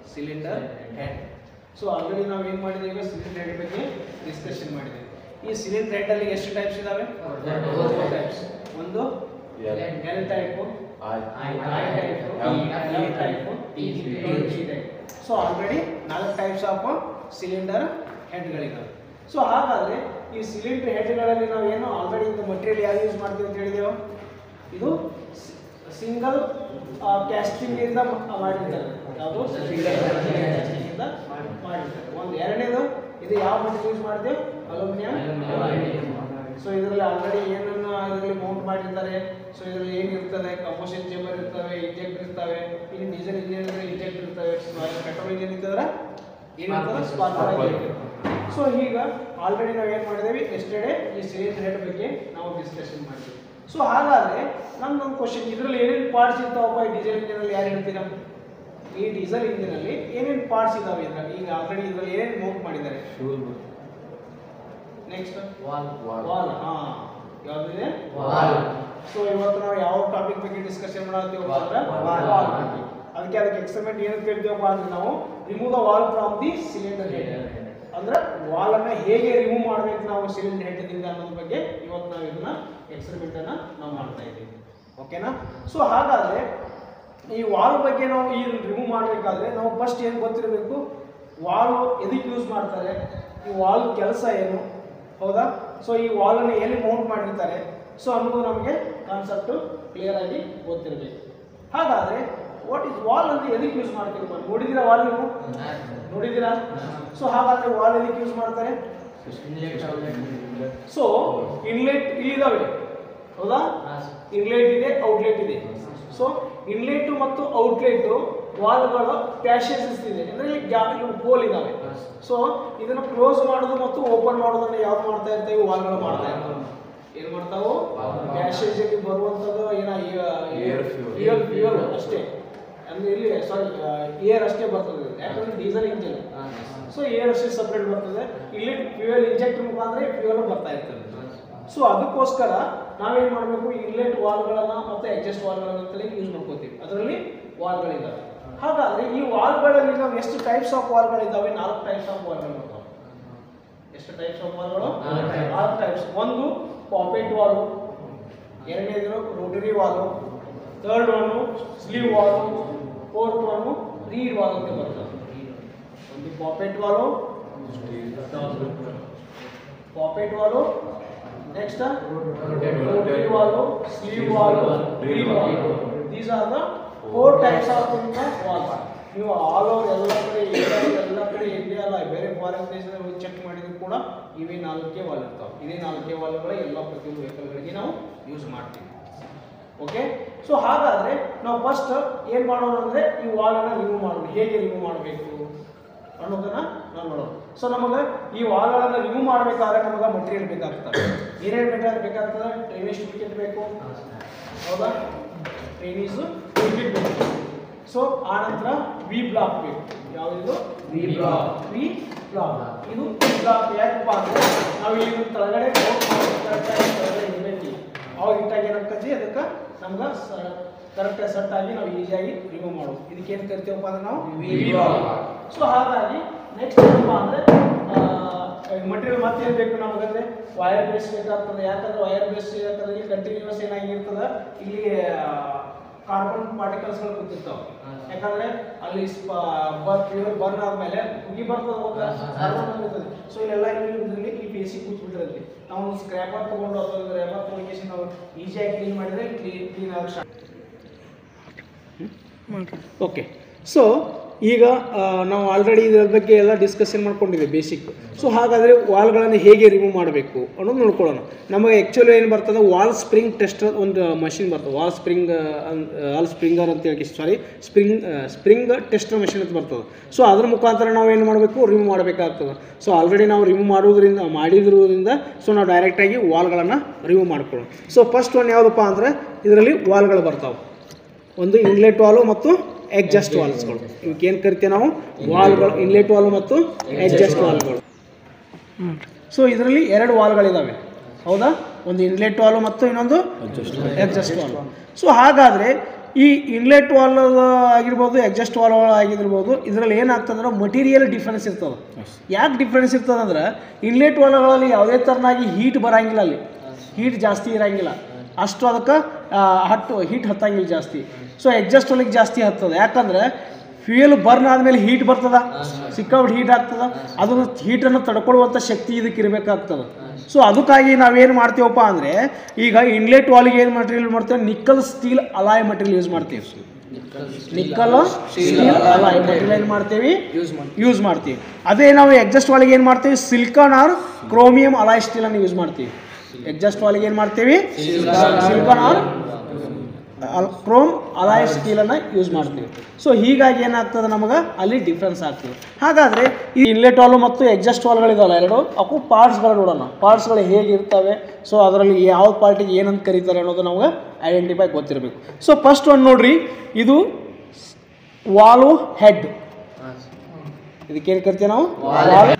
Cylinder head so already ನಾವು ಏನು ಮಾಡಿದ್ದೀವಿ ಈಗ ಸಿಲಿಂಡರ್ ಹೆಡ್ ಬಗ್ಗೆ ಡಿಸ್ಕಷನ್ ಮಾಡಿದ್ದೀವಿ ಈ ಸಿಲಿಂಡರ್ ಹೆಡ್ ಅಲ್ಲಿ ಎಷ್ಟು ಟೈಪ್ಸ್ ಇದಾವೆ ಟೈಪ್ಸ್ ಒಂದು ಎಲ್ ಟೈಪು ಸೊ ಆಲ್ರೆಡಿ ನಾಲ್ಕು ಟೈಪ್ಸ್ ಆಫ್ ಸಿಲಿಂಡರ್ ಹೆಡ್ಗಳಿದ್ದಾವೆ ಸೊ ಹಾಗಾದ್ರೆ ಈ ಸಿಲಿಂಡರ್ ಹೆಡ್ಗಳಲ್ಲಿ ನಾವು ಏನು ಆಲ್ರೆಡಿ ಇದು ಮಟೀರಿಯಲ್ ಯಾರು ಯೂಸ್ ಮಾಡ್ತೀವಿ ಅಂತ ಹೇಳಿದೆವು ಇದು ಸಿಂಗಲ್ ಕ್ಯಾಸ್ಟಿಂಗ್ ಇಂದ ಮ- ಮಾಡಿರ್ತಾರೆ ಯಾವುದು casting ಇಂದ ಮಾಡಿರ್ತಾರೆ ಒಂದು ಎರಡನೇದು ಇದು ಯಾವ ಮಟೀರಿಯಲ್ ಯೂಸ್ ಮಾಡ್ತೇವೆ ಅಲ್ಯೂಮಿನಿಯಂ ಸೊ ಇದರಲ್ಲಿ ಆಲ್ರೆಡಿ ಏನನ್ನ ಇದರಲ್ಲಿ ಮೌಂಟ್ ಮಾಡಿರ್ತಾರೆ ಸೊ ಇದರಲ್ಲಿ ಏನಿರ್ತದೆ ಕಂಬೋಷನ್ ಚೇಂಬರ್ ಇರ್ತವೆ ಇಂಜೆಕ್ಟರ್ ಇರ್ತವೆ ಇನ್ನು ಡೀಸೆಲ್ ಇಂಜಿನ್ ಇದ್ರೆ ಇಂಜೆಕ್ಟರ್ ಇರ್ತವೆ ಪೆಟ್ರೋಲ್ ಇಂಜಿನ್ ಇರ್ತದ್ರೆ ಏನಿರ್ತದೆ ಸ್ಪಾರ್ಕರ್ ಸೊ ಈಗ ಆಲ್ರೆಡಿ ನಾವು ಏನು ಮಾಡಿದೇವಿ ಎಸ್ಟರ್ಡೇ ಈ ಸಿಲಿಂಡರ್ ಹೆಡ್ ಬಗ್ಗೆ ನಾವು ಡಿಸ್ಕಷನ್ ಮಾಡಿದ್ವಿ ಸೊ ಹಾಗಾದ್ರೆ ನಮ್ದೊಂದು ಕ್ವಶನ್ ಇದರಲ್ಲಿ ಏನೇನು ಪಾರ್ಟ್ಸ್ ಇರ್ತಾವಪ್ಪ ಈ ಡೀಸೆಲ್ ಇಂಜಿನಲ್ಲಿ ಯಾರು ಹೇಳ್ತೀರಾ ಈ ಡೀಸೆಲ್ ಇಂಜಿನಲ್ಲಿ ಏನೇನು ಪಾರ್ಟ್ಸ್ ಇದಾವೆ ಇದ್ರಲ್ಲಿ ಈಗ ಆಲ್ರೆಡಿ ಇದರಲ್ಲಿ ಏನೇನು ಮೌಂಟ್ ಮಾಡಿದ್ದಾರೆ ನೆಕ್ಸ್ಟ್ ವಾಲ್ ಹಾ ಯಾವ್ದಿದೆ ಸೊ ಇವತ್ತು ನಾವು ಯಾವ ಟಾಪಿಕ್ ಬಗ್ಗೆ ಡಿಸ್ಕಷನ್ ಮಾಡತ್ತೀವಿ ಅಂದ್ರೆ ವಾಲ್ ಬಗ್ಗೆ ಅದಕ್ಕೆ ಅದಕ್ಕೆ ಎಕ್ಸ್ಪೆರಿಮೆಂಟ್ ಏನು ಕೇಳ್ತೀವಪ್ಪ ಅಂದ್ರೆ ನಾವು remove the valve from the cylinder head ಅಂದ್ರೆ ವಾಲ್ ಅನ್ನ ಹೇಗೆ ರಿಮೂವ್ ಮಾಡ್ಬೇಕು ನಾವು ಸಿಲಿಂಡರ್ ಹೆಡ್ ಇಂದ ಅನ್ನೋದ್ರ ಬಗ್ಗೆ ಇವತ್ತು ನಾವು ಇದನ್ನ ಎಕ್ಸ್ಪೆರಿಮೆಂಟ್ ಅನ್ನ ನಾವು ಮಾಡ್ತಾ ಇದ್ದೀವಿ ಓಕೆನಾ ಸೊ ಹಾಗಾದ್ರೆ ಈ ವಾಲ್ ಬಗ್ಗೆ ನಾವು ಈ ರಿಮೂವ್ ಮಾಡಬೇಕಾದ್ರೆ ನಾವು ಫಸ್ಟ್ ಏನು ಗೊತ್ತಿರಬೇಕು ವಾಲ್ ಎದಕ್ಕೆ ಯೂಸ್ ಮಾಡ್ತಾರೆ ಈ ವಾಲ್ ಕೆಲಸ ಏನು ಹೌದಾ ಸೊ ಈ ವಾಲನ್ನು ಎಲ್ಲಿ ಮೌಂಟ್ ಮಾಡಿರ್ತಾರೆ ಸೊ ಅನ್ನೋದು ನಮಗೆ ಕಾನ್ಸೆಪ್ಟು ಕ್ಲಿಯರ್ ಆಗಿ ಗೊತ್ತಿರಬೇಕು ಹಾಗಾದ್ರೆ ವಾಟ್ ಇಸ್ ವಾಲ್ ಅಂತ ಎದಕ್ಕೆ ಯೂಸ್ ಮಾಡ್ತೀರಪ್ಪ ನೋಡಿದ್ದೀರಾ ವಾಲ್ ನೀವು ನೋಡಿದ್ದೀರಾ ಸೊ ಹಾಗಾದ್ರೆ ವಾಲ್ ಎದಕ್ಕೆ ಯೂಸ್ ಮಾಡ್ತಾರೆ ಸೊ ಇನ್ಲೆಟ್ ಇಲ್ಲಿದಾವೆ ಹೌದಾ ಇನ್ಲೆಟ್ ಇದೆ ಔಟ್ಲೆಟ್ ಇದೆ ಸೊ ಇನ್ಲೆಟ್ ಮತ್ತು ಔಟ್ಲೆಟ್ ವಾಲ್ಗಳು ಪ್ಯಾಶಸ್ ಇದೆ ಅಂದ್ರೆ ಇಲ್ಲಿ ಗ್ಯಾಪ್ ಹೋಲ್ ಇದಾವೆ ಸೊ ಇದನ್ನ ಕ್ಲೋಸ್ ಮಾಡೋದು ಮತ್ತು ಓಪನ್ ಮಾಡೋದನ್ನ ಯಾವ್ದು ಮಾಡ್ತಾ ಇರ್ತೇವೆ ವಾಲ್ಗಳು ಮಾಡ್ತಾ ಇರ್ತವೆ ಏನ್ ಮಾಡ್ತಾವು ಪ್ಯಾಸೇಜ್ ಅಲ್ಲಿ ಬರುವಂತದ್ದು ಏನ Air fuel. ಏರ್ ಫ್ಯೂಯಲ್ ಅಷ್ಟೇ ಅಂದ್ರೆ ಇಲ್ಲಿ ಸಾರಿ ಏರ್ ಅಷ್ಟೇ ಬರ್ತದೆ ಯಾಕಂದ್ರೆ ಡೀಸೆಲ್ ಇಂಜಿನ್ ಸೊ ಏರ್ ಅಷ್ಟೇ ಸಪ್ರೇಟ್ ಬರ್ತದೆ ಇಲ್ಲಿ ಫ್ಯೂಯಲ್ ಇಂಜೆಕ್ಟ್ ಮುಖಾಂತರ ಫ್ಯೂಯಲ್ ಬರ್ತಾ ಇರ್ತದೆ ಸೊ ಅದಕ್ಕೋಸ್ಕರ ನಾವೇನ್ ಮಾಡಬೇಕು ಇನ್ಲೆಟ್ ವಾಲ್ಗಳನ್ನ ಮತ್ತೆ ಎಡ್ಜಸ್ಟ್ ವಾಲ್ಗಳನ್ನ ಅಂತಲೇ ಯೂಸ್ ಮಾಡ್ಕೋತೀವಿ ಅದರಲ್ಲಿ ವಾಲ್ಗಳಿದ್ದಾವೆ ಹಾಗಾದ್ರೆ ಈ ವಾಲ್ಗಳಲ್ಲಿ ನಾವು ಎಷ್ಟು ಟೈಪ್ಸ್ ಆಫ್ ವಾಲ್ಗಳಿದ್ದಾವೆ ನಾಲ್ಕು ಟೈಪ್ಸ್ ಆಫ್ ವಾಲ್ಗಳು ಬರ್ತಾವೆ ಎಷ್ಟು ಟೈಪ್ಸ್ ಆಫ್ ವಾಲ್ಗಳು ನಾಲ್ಕು types. ನಾಲ್ಕು ಟೈಪ್ಸ್ ಒಂದು ಪಾಪೆಟ್ ವಾಲು ಎರಡನೇದು rotary valve third one sleeve valve fourth one reed valve ಅಂತ ಬರ್ತದೆ ಒಂದು poppet valve poppet valve next rotary valve sleeve valve reed valve these are the four types of valve ನೀವು all over ಎಲ್ಲ ಕಡೆ India ಎಲ್ಲ ಕಡೆ India ಅಲ್ಲ ಬೇರೆ ಫಾರಿನ್ ದೇಶದಲ್ಲಿ ಚೆಕ್ ಮಾಡಿದ್ರು ಕೂಡ ಇವೇ ನಾಲ್ಕೇ ವಾಲ್ ಇರ್ತಾವೆ ಇದೇ ನಾಲ್ಕೇ ವಾಲ್ಗಳ ಎಲ್ಲ ಪ್ರತಿಯೊಂದು ವೆಹಿಕಲ್ಗಳಿಗೆ ನಾವು ಯೂಸ್ ಮಾಡ್ತೀವಿ ಓಕೆ ಸೊ ಹಾಗಾದ್ರೆ ನಾವು ಫಸ್ಟ್ ಏನು ಮಾಡೋಣ ಅಂದರೆ ಈ ವಾಲನ್ನು ರಿಮೂವ್ ಮಾಡೋದು ಹೇಗೆ ರಿಮೂವ್ ಮಾಡಬೇಕು ಅನ್ನೋದನ್ನ ನಾವು ನೋಡೋಣ ಸೊ ನಮಗೆ ಈ ವಾಲ್ಗಳನ್ನು ರಿಮೂವ್ ಮಾಡಬೇಕಾದ್ರೆ ನಮಗೆ ಮಟೀರಿಯಲ್ ಬೇಕಾಗ್ತದೆ ಏನೇನು ಬೇಕಾದ್ರೆ ಬೇಕಾಗ್ತದೆ ಟ್ರೈನೇಜ್ ಟಿಕೆಟ್ ಬೇಕು ಹೌದಾ ಟ್ರೈನೀಸು ಟಿಕೆಟ್ ಬೇಕು ಸೊ ಆ ನಂತರ ವಿ ಬ್ಲಾಕ್ ಬೇಕು ಯಾವುದು V block. ವಿ ಬ್ಲಾಕ್ ಇದು ಬ್ಲಾಕ್ ಯಾಕಪ್ಪ ಅಂದ್ರೆ ನಾವು ಇಲ್ಲಿ ಕೆಳಗಡೆ ಕರೆಕ್ಟಾಗಿ ಕೆಳಗಡೆ ಇಡಬೇಕು ಅವಾಗ ಇಟ್ಟಾಗ ಏನಾಗ್ತದೆ ಅದಕ್ಕೆ ನಮ್ಗೆ ಕರೆಕ್ಟಾಗಿ ಸೆಟ್ ಆಗಿ ನಾವು ಈಸಿಯಾಗಿ ರಿಮೂವ್ ಮಾಡೋದು ಇದಕ್ಕೆ ಏನು ಕರಿತೀವಪ್ಪ ಅಂದ್ರೆ ನಾವು V block. ಸೊ ಹಾಗಾಗಿ ನೆಕ್ಸ್ಟ್ ಏನಪ್ಪ ಅಂದ್ರೆ ಮಟೀರಿಯಲ್ ಮತ್ತೆ ಏನು ಬೇಕು ನಮಗಂದ್ರೆ ವೈರ್ ಬೇಸ್ ಬೇಕಾಗ್ತದೆ ಯಾಕಂದ್ರೆ ವೈರ್ ಬೇಸ್ ಯಾಕಂದ್ರೆ ಇಲ್ಲಿ ಕಂಟಿನ್ಯೂಸ್ ಏನಾಗಿರ್ತದೆ ಇಲ್ಲಿ ಕಾರ್ಬನ್ ಪಾರ್ಟಿಕಲ್ಸ್ಗಳು ಕೂತಿರ್ತಾವೆ ಯಾಕಂದ್ರೆ ಅಲ್ಲಿ ಪ್ಯೂರ್ ಬರ್ನ್ ಆದ್ಮೇಲೆ ಉಗಿ ಬರ್ತದೆ ಗೊತ್ತಾ ಕಾರ್ಬನ್ ಇರ್ತದೆ ಸೊ ಇಲ್ಲೆಲ್ಲ ಇಲ್ಲಿ ಇದ್ರಲ್ಲಿ ಈ ಬೇಸಿಗೆ ಕೂತ್ಬಿಟ್ಟಿರಲ್ಲಿ ನಾವು ಸ್ಕ್ರ್ಯಾಪರ್ ತಗೊಂಡು ಅಥವಾ ರ್ಯಾಪರ್ ತಗೊಂಡು ನಾವು ಈಸಿಯಾಗಿ ಕ್ಲೀನ್ ಮಾಡಿದ್ರೆ ಕ್ಲೀನ್ ಕ್ಲೀನ್ ಆಗಕ್ಕೆ ಓಕೆ ಸೊ ಈಗ ಆ, ನಾವು ಆಲ್ರೆಡಿ ಇದರ ಬಗ್ಗೆ ಎಲ್ಲ ಡಿಸ್ಕಷನ್ ಮಾಡ್ಕೊಂಡಿದ್ದೀವಿ ಬೇಸಿಕ್ ಸೊ ಹಾಗಾದರೆ ವಾಲ್ಗಳನ್ನು ಹೇಗೆ ರಿಮೂವ್ ಮಾಡಬೇಕು ಅನ್ನೋದು ನೋಡ್ಕೊಳ್ಳೋಣ ನಮಗೆ ಆ್ಯಕ್ಚುಲಿ ಏನು ಬರ್ತದೆ ವಾಲ್ ಸ್ಪ್ರಿಂಗ್ ಟೆಸ್ಟರ್ ಒಂದು ಮಷಿನ್ ಬರ್ತದೆ ವಾಲ್ ಸ್ಪ್ರಿಂಗ್ ವಾಲ್ ಸ್ಪ್ರಿಂಗರ್ ಅಂತ ಹೇಳಿ sorry spring spring tester machine ಅಂತ ಬರ್ತದೆ ಸೊ ಅದ್ರ ಮುಖಾಂತರ ನಾವು ಏನು ಮಾಡಬೇಕು ರಿಮೂವ್ ಮಾಡಬೇಕಾಗ್ತದೆ ಸೊ ಆಲ್ರೆಡಿ ನಾವು ರಿಮೂವ್ ಮಾಡೋದ್ರಿಂದ ಮಾಡಿದ್ರಿಂದ ಸೊ ನಾವು ಡೈರೆಕ್ಟಾಗಿ ವಾಲ್ಗಳನ್ನು ರಿಮೂವ್ ಮಾಡ್ಕೊಳ್ಳೋಣ ಸೊ ಫಸ್ಟ್ ಒನ್ ಯಾವುದಪ್ಪ ಅಂದರೆ ಇದರಲ್ಲಿ ವಾಲ್ಗಳು ಬರ್ತಾವೆ ಒಂದು ಇನ್ಲೆಟ್ ವಾಲು ಮತ್ತು ಎಡ್ಜಸ್ಟ್ ವಾಲ್ಸ್ಗಳು ಇವಕ್ಕೆ ಏನು ಕರಿತೀವಿ ನಾವು ವಾಲ್ಗಳು ಇನ್ಲೆಟ್ ವಾಲು ಮತ್ತು ಎಡ್ಜಸ್ಟ್ ವಾಲ್ಗಳು ಸೊ ಇದರಲ್ಲಿ ಎರಡು ವಾಲ್ಗಳಿದ್ದಾವೆ ಹೌದಾ ಒಂದು ಇನ್ಲೆಟ್ ವಾಲು ಮತ್ತು ಇನ್ನೊಂದು ಎಡ್ಜಸ್ಟ್ ವಾಲ್ ಸೊ ಹಾಗಾದರೆ ಈ ಇನ್ಲೆಟ್ ವಾಲ್ ಆಗಿರ್ಬೋದು ಎಕ್ಸಾಸ್ಟ್ ವಾಲ್ ಆಗಿರ್ಬೋದು ಇದರಲ್ಲಿ ಏನಾಗ್ತದಂದ್ರೆ ಮಟೀರಿಯಲ್ ಡಿಫ್ರೆನ್ಸ್ ಇರ್ತದೆ ಯಾಕೆ ಡಿಫ್ರೆನ್ಸ್ ಇರ್ತದೆ ಅಂದ್ರೆ ಇನ್ಲೆಟ್ ವಾಲ್ಗಳಲ್ಲಿ ಯಾವುದೇ ಥರನಾಗಿ ಹೀಟ್ ಬರಂಗಿಲ್ಲ ಅಲ್ಲಿ ಹೀಟ್ ಜಾಸ್ತಿ ಇರಂಗಿಲ್ಲ ಅಷ್ಟು ಅದಕ್ಕೆ ಹಟ್ಟು ಹೀಟ್ ಹತ್ತಂಗಿಲ್ಲ ಜಾಸ್ತಿ ಸೊ ಎಕ್ಸಾಸ್ಟ್ ವಾಲಿಗೆ ಜಾಸ್ತಿ ಹತ್ತದ ಯಾಕಂದ್ರೆ ಫ್ಯೂಯಲ್ ಬರ್ನ್ ಆದಮೇಲೆ ಹೀಟ್ ಬರ್ತದ ಸಿಕ್ಕಾಬಿಟ್ಟು ಹೀಟ್ ಆಗ್ತದ ಅದನ್ನು ಹೀಟನ್ನು ತಡ್ಕೊಳ್ಳುವಂಥ ಶಕ್ತಿ ಇದಕ್ಕೆ ಇರಬೇಕಾಗ್ತದೆ ಸೊ ಅದಕ್ಕಾಗಿ ನಾವೇನು ಮಾಡ್ತೀವಪ್ಪ ಅಂದರೆ ಈಗ ಇನ್ಲೆಟ್ ವಾಲಿಗೆ ಏನು ಮಟೀರಿಯಲ್ ಮಾಡ್ತೇವೆ nickel steel alloy material use ಮಾಡ್ತೀವಿ ನಿಕ್ಕಲ್ ಸ್ಟೀಲ್ ಅಲಾಯ್ ಮಟೀರಿಯಲ್ ಏನು ಮಾಡ್ತೀವಿ ಯೂಸ್ ಮಾಡಿ ಯೂಸ್ ಮಾಡ್ತೀವಿ ಅದೇ ನಾವು ಎಕ್ಸಾಸ್ಟ್ ವಾಲಿಗೆ ಏನು ಮಾಡ್ತೀವಿ ಸಿಲ್ಕಾನ್ ಆರ್ ಕ್ರೋಮಿಯಂ ಅಲಾಯ್ ಸ್ಟೀಲನ್ನು ಯೂಸ್ ಮಾಡ್ತೀವಿ ಎಕ್ಸಾಸ್ಟ್ ವಾಲಿಗೆ ಏನು ಮಾಡ್ತೀವಿ ಸಿಲ್ಕಾನ್ ಆರ್ ಕ್ರೋಮ್ ಅಲಾಯ್ ಸ್ಟೀಲನ್ನು ಯೂಸ್ ಮಾಡ್ತೀವಿ ಸೊ ಹೀಗಾಗಿ ಏನಾಗ್ತದೆ ನಮಗೆ ಅಲ್ಲಿ ಡಿಫ್ರೆನ್ಸ್ ಆಗ್ತದೆ ಹಾಗಾದರೆ ಈ ಇನ್ಲೆಟ್ ವಾಲು ಮತ್ತು ಎಕ್ಸಾಸ್ಟ್ ವಾಲ್ಗಳಿದಾವಲ್ಲ ಎರಡು ಅವು ಪಾರ್ಟ್ಸ್ಗಳು ನೋಡೋಣ ಪಾರ್ಟ್ಸ್ಗಳು ಹೇಗಿರ್ತವೆ ಸೊ ಅದರಲ್ಲಿ ಯಾವ ಪಾರ್ಟಿಗೆ ಏನಂತ ಕರೀತಾರೆ ಅನ್ನೋದು ನಮಗೆ ಐಡೆಂಟಿಫೈ ಗೊತ್ತಿರಬೇಕು ಸೊ ಫಸ್ಟ್ ಒಂದು ನೋಡ್ರಿ ಇದು ವಾಲು ಹೆಡ್ ಇದಕ್ಕೇನು ಕರಿತೀವಿ ನಾವು ವಾಲ್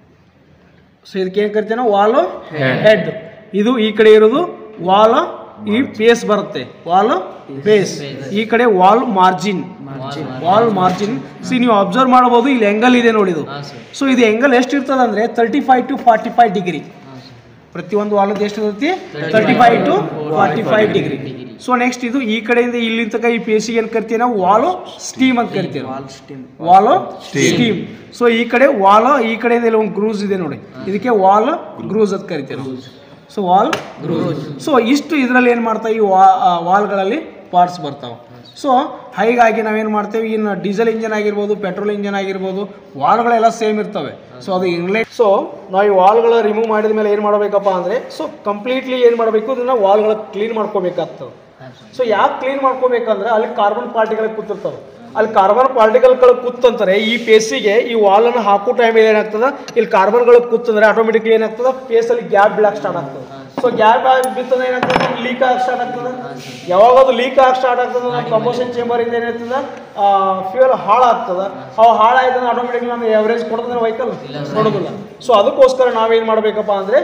ಸೊ ಇದಕ್ಕೇನು ಕರಿತೀವಿ ನಾವು ವಾಲು ಹೆಡ್ ಇದು ಈ ಕಡೆ ಇರೋದು ವಾಲ್ ಈ ಪೇಸ್ ಬರುತ್ತೆ ವಾಲ್ ಪೇಸ್ ಈ ಕಡೆ valve margin valve margin see ನೀವು ಅಬ್ಸರ್ವ್ ಮಾಡಬಹುದು ಇಲ್ಲಿ ಎಂಗಲ್ ಇದೆ ನೋಡಿದು ಸೊ ಇದು ಎಂಗಲ್ ಎಷ್ಟು ಇರ್ತದೆ ಅಂದ್ರೆ thirty five to forty five degree ಪ್ರತಿಯೊಂದು ವಾಲದ್ದು ಎಷ್ಟು ಇರುತ್ತೆ thirty five to forty five degree so next ಇದು ಈ ಕಡೆಯಿಂದ ಇಲ್ಲಿ ತನಕ ಈ ಪೇಸಿಗೆ ಏನು ಕರಿತೀವಿ ನಾವು ವಾಲು ಸ್ಟೀಮ್ ಅಂತ ಕರಿತೀವಿ ವಾಲು ಸ್ಟೀಮ್ ಸೊ ಈ ಕಡೆ ವಾಲ ಈ ಕಡೆಯಿಂದ ಇಲ್ಲಿ ಒಂದು ಗ್ರೂಸ್ ಇದೆ ನೋಡಿ ಇದಕ್ಕೆ ವಾಲ್ ಗ್ರೂಸ್ ಅಂತ ಕರಿತೀವಿ ನಾವು ಸೊ ವಾಲ್ ಗ್ರೂಸ್ ಸೊ ಇಷ್ಟು ಇದರಲ್ಲಿ ಏನು ಮಾಡ್ತಾವೆ ಈ ವಾ ವಾಲ್ಗಳಲ್ಲಿ ಪಾರ್ಟ್ಸ್ ಬರ್ತಾವೆ ಸೊ ಹೀಗಾಗಿ ನಾವೇನು ಮಾಡ್ತೇವೆ ಇನ್ನು ಡೀಸೆಲ್ ಇಂಜನ್ ಆಗಿರ್ಬೋದು ಪೆಟ್ರೋಲ್ ಇಂಜನ್ ಆಗಿರ್ಬೋದು ವಾಲ್ಗಳೆಲ್ಲ ಸೇಮ್ ಇರ್ತವೆ ಸೊ ಅದು ಇನ್ಲೆಟ್ ಸೊ ನಾವು ಈ ವಾಲ್ಗಳ ರಿಮೂವ್ ಮಾಡಿದ ಮೇಲೆ ಏನು ಮಾಡಬೇಕಪ್ಪ ಅಂದರೆ ಸೊ ಕಂಪ್ಲೀಟ್ಲಿ ಏನು ಮಾಡಬೇಕು ಇದನ್ನ ವಾಲ್ಗಳ ಕ್ಲೀನ್ ಮಾಡ್ಕೋಬೇಕಾಗ್ತದೆ ಸೊ ಯಾಕೆ ಕ್ಲೀನ್ ಮಾಡ್ಕೋಬೇಕಂದ್ರೆ ಅಲ್ಲಿ ಕಾರ್ಬನ್ ಪಾರ್ಟಿಕಲ್ ಕೂತಿರ್ತವೆ ಅಲ್ಲಿ ಕಾರ್ಬನ್ ಪಾರ್ಟಿಕಲ್ಗಳು ಕೂತಂತಾರೆ ಈ ಪೇಸಿಗೆ ಈ ವಾಲನ್ನು ಹಾಕೋ ಟೈಮಲ್ಲಿ ಏನಾಗ್ತದೆ ಇಲ್ಲಿ ಕಾರ್ಬನ್ಗಳು ಕೂತಂದ್ರೆ ಆಟೋಮೆಟಿಕ್ಲಿ ಏನಾಗ್ತದೆ ಪೇಸಲ್ಲಿ ಗ್ಯಾಪ್ ಬೀಳಕ್ಕೆ ಸ್ಟಾರ್ಟ್ ಆಗ್ತದೆ ಸೊ ಗ್ಯಾಪ್ ಆಗಿ ಬಿತ್ತಂದ್ರೆ ಏನಾಗ್ತದೆ ಲೀಕ್ ಆಗಕ್ಕೆ ಸ್ಟಾರ್ಟ್ ಆಗ್ತದೆ ಯಾವಾಗ ಅದು ಲೀಕ್ ಆಗಕ್ಕೆ ಸ್ಟಾರ್ಟ್ ಆಗ್ತದೆ ನಮ್ಮ ಕಂಬೋಷನ್ ಚೇಂಬರಿಂದ ಏನಾಗ್ತದೆ ಫ್ಯೂಯಲ್ ಹಾಳಾಗ್ತದೆ ಅವು ಹಾಳಾಯ್ತಂದ್ರೆ ಆಟೋಮೆಟಿಕ್ಲಿ ನಮ್ಗೆ ಎವರೇಜ್ ಕೊಡ್ತಂದ್ರೆ ವೆಹಿಕಲ್ ಕೊಡೋದಿಲ್ಲ ಸೊ ಅದಕ್ಕೋಸ್ಕರ ನಾವೇನು ಮಾಡಬೇಕಪ್ಪ ಅಂದರೆ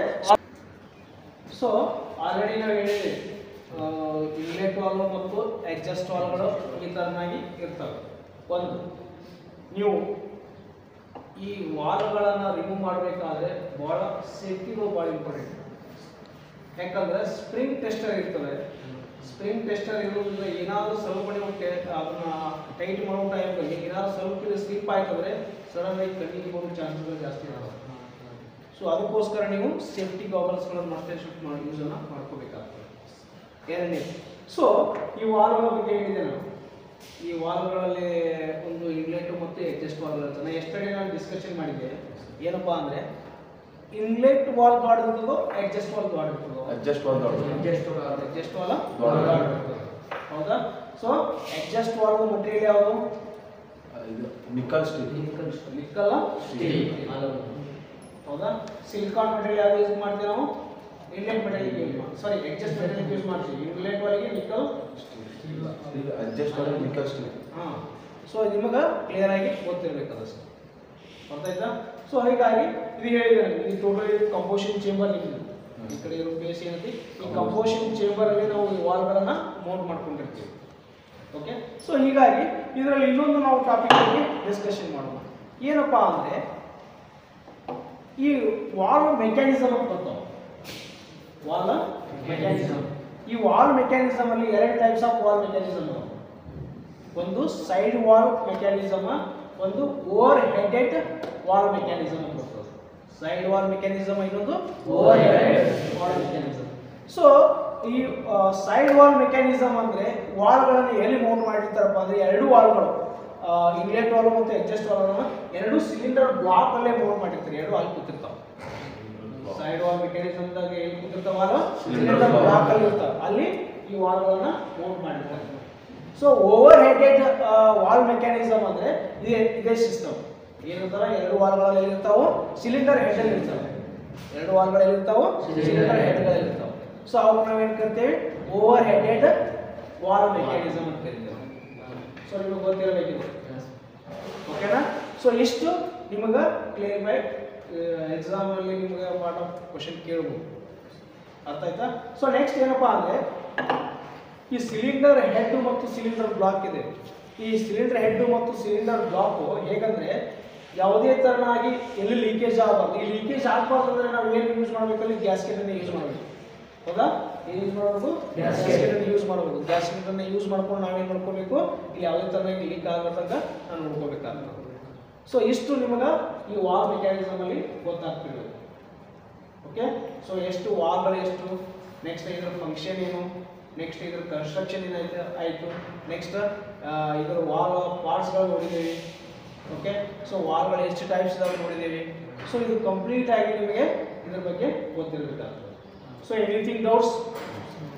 ಸೊ ಆಲ್ರೆಡಿ ನಾವು ಹೇಳಿದ್ವಿ ಇನ್ಲೆಟ್ ವಾಲ್ವ್ ಮತ್ತು ಎಕ್ಸಾಸ್ಟ್ ವಾಲ್ವ್ಗಳು ಈ ಥರನಾಗಿ ಇರ್ತವೆ ಒಂದು ನೀವು ಈ ವಾಲ್ಗಳನ್ನು ರಿಮೂವ್ ಮಾಡಬೇಕಾದ್ರೆ ಭಾಳ ಸೇಫ್ಟಿಗಳು ಭಾಳ ಇಂಪಾರ್ಟೆಂಟ್ ಯಾಕಂದ್ರೆ ಸ್ಪ್ರಿಂಗ್ ಟೆಸ್ಟರ್ ಇರ್ತದೆ ಸ್ಪ್ರಿಂಗ್ ಟೆಸ್ಟರ್ ಇರೋದ್ರಿಂದ ಏನಾದರೂ ಸ್ವಲ್ಪ ನೀವು ಟೆ- ಅದನ್ನ ಟೈಟ್ ಮಾಡೋ ಟೈಮಲ್ಲಿ ಏನಾದರೂ ಸ್ವಲ್ಪ ಇದು ಸ್ಲಿಪ್ ಆಯ್ತಂದ್ರೆ ಸಡನ್ ಆಗಿ ಕಣ್ಣಿಗೆ ಬರೋ ಚಾನ್ಸಸ್ ಜಾಸ್ತಿ ಇದಾವೆ ಸೊ ಅದಕ್ಕೋಸ್ಕರ ನೀವು ಸೇಫ್ಟಿ ಗಾಗಲ್ಸ್ಗಳನ್ನು ಮತ್ತೆ ಶಿಫ್ಟ್ ಮಾಡಿ ಯೂಸನ್ನು ಮಾಡ್ಕೋಬೇಕಾಗ್ತದೆ ಎರಡನೇ ಸೊ ಈ ವಾಲ್ಗಳ ಬಗ್ಗೆ ಹೇಳಿದೆ ನಾನು ಈ ವಾಲ್ಗಳಲ್ಲಿ ಒಂದು ಇನ್ಲೆಟ್ ಮತ್ತು ಎಡ್ಜಸ್ಟ್ ವಾಲ್ ಇರುತ್ತೆ ನಾನು ಎಷ್ಟೇ ನಾನು ಡಿಸ್ಕಷನ್ ಮಾಡಿದ್ದೆ ಏನಪ್ಪಾ ಅಂದರೆ ಇನ್ಲೆಟ್ ವಾಲ್ ದೊಡ್ಡದಿರ್ತದೋ ಎಡ್ಜಸ್ಟ್ ವಾಲ್ ದೊಡ್ಡದಿರ್ತದೋ ಅಡ್ಜಸ್ಟ್ ಮಾಡ್ದವ್ರು ಎಡ್ಜಸ್ಟ್ ಎಡ್ಜಸ್ಟ್ ವಾಲ್ ದೊಡ್ಡದು. ಹೌದಾ ಸೊ ಎಡ್ಜಸ್ಟ್ ವಾಲ್ ಮಟೀರಿಯಲ್ ಯಾವುದು ಇದು ನಿಕ್ಕಲ್ ಸ್ಟೀಲ್ ನಿಕ್ಕಲ್ಲ ಸ್ಟೀಲ್ ಹೌದಾ ಸಿಲಿಕಾನ್ ಮೆಟೀರಿಯಲ್ ಯಾವ್ದು ಯೂಸ್ ಮಾಡ್ತೀವಿ ನಾವು ಇನ್ಲೆಟ್ ಮೆಟೀರಿಯಲ್ ಯೂಸ್ ಮಾಡಿ ಸಾರಿ ಎಡ್ಜಸ್ಟ್ ಮೆಟೀರಿಯಲ್ ಯೂಸ್ ಮಾಡ್ತೀವಿ ಇನ್ಲೆಟ್ ಒಳಗೆ ನಿಕ್ಕಲ್ ಇದು ಅಡ್ಜಸ್ಟ್ ಮಾಡಿ ನಿಕ್ಕಲ್ ಸ್ಟೀಲ್ ಹಾಂ ಸೊ ನಿಮಗೆ ಕ್ಲಿಯರ್ ಆಗಿ ಗೊತ್ತಿರಬೇಕದ ಸರ್ ಅರ್ಥ ಆಯ್ತಾ ಸೊ ಹೀಗಾಗಿ ಇದು ಹೇಳಿದೆ ಇದು ಟೋಟಲಿ ಕಂಪೋಷನ್ ಚೇಂಬರ್ ನಿಮ್ಮದು ಈ ಕಡೆ ಇರೋ ಬೇಸ್ ಏನೈತಿ ಈ ಕಂಪೋಷನ್ ಚೇಂಬರ್ ಅಲ್ಲಿ ನಾವು ಈ ವಾಲ್ಗಳನ್ನ ಮೌಂಟ್ ಮಾಡ್ಕೊಂಡಿರ್ತೀವಿ ಓಕೆ ಸೊ ಹೀಗಾಗಿ ಇದರಲ್ಲಿ ಇನ್ನೊಂದು ನಾವು ಟಾಪಿಕ್ ಬಗ್ಗೆ ಡಿಸ್ಕಷನ್ ಮಾಡೋಣ ಏನಪ್ಪಾ ಅಂದ್ರೆ ಈ ವಾಲ್ ಮೆಕ್ಯಾನಿಸಮ್ ಅಂತ ಬರ್ತಾವ ವಾಲ್ ಮೆಕ್ಯಾನಿಸಮ್ ಈ ವಾಲ್ ಮೆಕ್ಯಾನಿಸಮ್ ಅಲ್ಲಿ ಎರಡು ಟೈಪ್ಸ್ ಆಫ್ ವಾಲ್ ಮೆಕ್ಯಾನಿಸಮ್ ಒಂದು ಸೈಡ್ ವಾಲ್ ಮೆಕ್ಯಾನಿಸಮ್ ಒಂದು ಓವರ್ ಹೆಡೆಡ್ ವಾಲ್ ಮೆಕ್ಯಾನಿಸಮ್ ಅಂತ ಬರ್ತದೆ ಸೈಡ್ ವಾಲ್ ಮೆಕ್ಯಾನಿಸಮ್ ಇನ್ನೊಂದು over headed valve mechanism so ಈ ಸೈಡ್ ವಾಲ್ ಮೆಕ್ಯಾನಿಸಮ್ ಅಂದ್ರೆ ವಾಲ್ಗಳನ್ನು ಎಲ್ಲಿ ಮೌಂಟ್ ಮಾಡಿರ್ತಾರಪ್ಪ ಅಂದ್ರೆ ಎರಡು ವಾಲ್ಗಳು ಇನ್ಲೆಟ್ ವಾಲ್ ಮತ್ತು ಎಡ್ಜಸ್ಟ್ ವಾಲ್ ಎರಡು ಸಿಲಿಂಡರ್ ಬ್ಲಾಕ್ ಅಲ್ಲೇ ಮೌಂಟ್ ಮಾಡಿರ್ತಾರೆ ಎರಡು ಅಲ್ಲಿ ಕೂತಿರ್ತಾವೆ ಸೈಡ್ ವಾಲ್ ಮೆಕ್ಯಾನಿಸಮ್ದಾಗ ಎಲ್ಲಿ ಕೂತಿರ್ತಾವಲ್ಲ ಸಿಲಿಂಡರ್ ಬ್ಲಾಕ್ ಅಲ್ಲಿ ಇರ್ತಾವೆ ಅಲ್ಲಿ ಈ ವಾಲ್ಗಳನ್ನ ಮೌಂಟ್ ಮಾಡಿರ್ತಾರೆ so over headed valve mechanism ಅಂದ್ರೆ ಇದೇ ಇದೇ ಸಿಸ್ಟಮ್ ಏನಂತಾರ ಎರಡು ವಾಲ್ಗಳಲ್ಲಿ ಎಲ್ಲಿರ್ತಾವೋ ಸಿಲಿಂಡರ್ ಹೆಡ್ ಅಲ್ಲಿ ಇರ್ತಾವೆ ಎರಡು ವಾಲ್ಗಳಲ್ಲಿ ಇರ್ತಾವೋ ಸಿಲಿಂಡರ್ ಹೆಡ್ಗಳಲ್ಲಿ ಇರ್ತಾವೆ ಸೊ ಅವಾಗ ನಾವೇನ್ ಕರಿತೇವೆ ಓವರ್ ಹೆಡೆಡ್ ವಾಲ್ ಮೆಕ್ಯಾನಿಸಮ್ ಅಂತ ಕರಿತೇವೆ ಸೊ ನಿಮಗೆ ಗೊತ್ತಿರಬೇಕಿದೆ ಓಕೆನಾ ಸೊ ಇಷ್ಟು ನಿಮಗೆ ಕ್ಲಿಯರ್ ಬೈ ಎಕ್ಸಾಮ್ ಅಲ್ಲಿ ನಿಮಗೆ ಪಾರ್ಟ್ ಆಫ್ ಕ್ವಶನ್ ಕೇಳ್ಬೋದು ಅರ್ಥ ಆಯ್ತಾ ಸೊ ನೆಕ್ಸ್ಟ್ ಏನಪ್ಪಾ ಅಂದ್ರೆ ಈ ಸಿಲಿಂಡರ್ ಹೆಡ್ ಮತ್ತು ಸಿಲಿಂಡರ್ ಬ್ಲಾಕ್ ಇದೆ ಈ ಸಿಲಿಂಡರ್ ಹೆಡ್ ಮತ್ತು ಸಿಲಿಂಡರ್ ಬ್ಲಾಕ್ ಹೇಗಂದ್ರೆ ಯಾವುದೇ ತರನಾಗಿ ಎಲ್ಲಿ ಲೀಕೇಜ್ ಆಗಬಾರ್ದು ಈ ಲೀಕೇಜ್ ಆಗಬಾರ್ದು ಅಂದ್ರೆ ನಾವು ಏನು ಯೂಸ್ ಮಾಡಬೇಕಲ್ಲಿ ಗ್ಯಾಸ್ಕೆಟ್ ಅನ್ನು ಯೂಸ್ ಮಾಡಬೇಕು ಹೌದಾ ಏನು ಯೂಸ್ ಮಾಡಬೇಕು ಗ್ಯಾಸ್ಕೆಟ್ ಅನ್ನು ಯೂಸ್ ಮಾಡಬೇಕು ಗ್ಯಾಸ್ಕೆಟ್ ಅನ್ನು ಯೂಸ್ ಮಾಡ್ಕೊಂಡು ನಾವೇನು ಮಾಡ್ಕೋಬೇಕು ಇಲ್ಲಿ ಯಾವುದೇ ತರನಾಗಿ ಲೀಕ್ ಆಗತಂಗ ನಾವು ನೋಡ್ಕೋಬೇಕಾಗ್ತದೆ ಸೊ ಇಷ್ಟು ನಿಮಗೆ ಈ ವಾಲ್ ಮೆಕ್ಯಾನಿಸಮ್ ಅಲ್ಲಿ ಗೊತ್ತಾಗ್ತಿರ್ಬೇಕು ಓಕೆ ಸೊ ಎಷ್ಟು ವಾಲ್ಗಳು ಎಷ್ಟು ನೆಕ್ಸ್ಟ್ ಇದರ ಫಂಕ್ಷನ್ ಏನು ನೆಕ್ಸ್ಟ್ ಇದರ ಕನ್ಸ್ಟ್ರಕ್ಷನ್ ಏನಾಯ್ತು ಆಯಿತು ನೆಕ್ಸ್ಟ್ ಇದರ ವಾಲ್ ಪಾರ್ಟ್ಸ್ಗಳು ನೋಡಿದ್ದೀವಿ ಓಕೆ ಸೊ ವಾಲ್ಗಳು ಎಷ್ಟು ಟೈಪ್ಸ್ ಇದಾವೆ ನೋಡಿದ್ದೀವಿ ಸೊ ಇದು ಕಂಪ್ಲೀಟ್ ಆಗಿ ನಿಮಗೆ ಇದ್ರ ಬಗ್ಗೆ ಗೊತ್ತಿರಬೇಕಾಗ್ತದೆ ಸೊ ಎನಿಥಿಂಗ್ ಡೌಟ್ಸ್